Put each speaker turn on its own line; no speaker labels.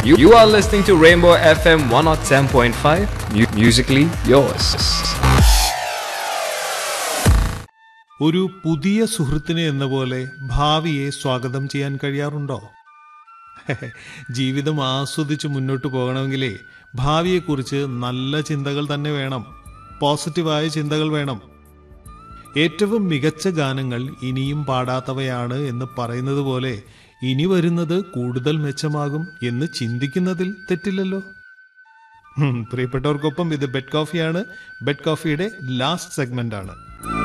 You, you are listening to Rainbow FM 107.5, mu- musically yours.
ഒരു പുതിയ സുഹൃത്തിന് എന്ന പോലെ ഭാവിയെ സ്വാഗതം ചെയ്യാൻ കഴിയാറുണ്ടോ ജീവിതം ആസ്വദിച്ച് മുന്നോട്ട് പോകണമെങ്കിലേ ഭാവിയെക്കുറിച്ച് നല്ല ചിന്തകൾ തന്നെ വേണം പോസിറ്റീവായ ചിന്തകൾ വേണം ഏറ്റവും മികച്ച ഗാനങ്ങൾ ഇനിയും പാടാത്തവയാണ് എന്ന് പറയുന്നത് പോലെ ഇനി വരുന്നത് കൂടുതൽ മെച്ചമാകും എന്ന് ചിന്തിക്കുന്നതിൽ തെറ്റില്ലല്ലോ ഉം, പ്രിയപ്പെട്ടവർക്കൊപ്പം ഇത് ബെഡ് കോഫിയാണ് ബെഡ് കോഫിയുടെ ലാസ്റ്റ് സെഗ്മെന്റ് ആണ്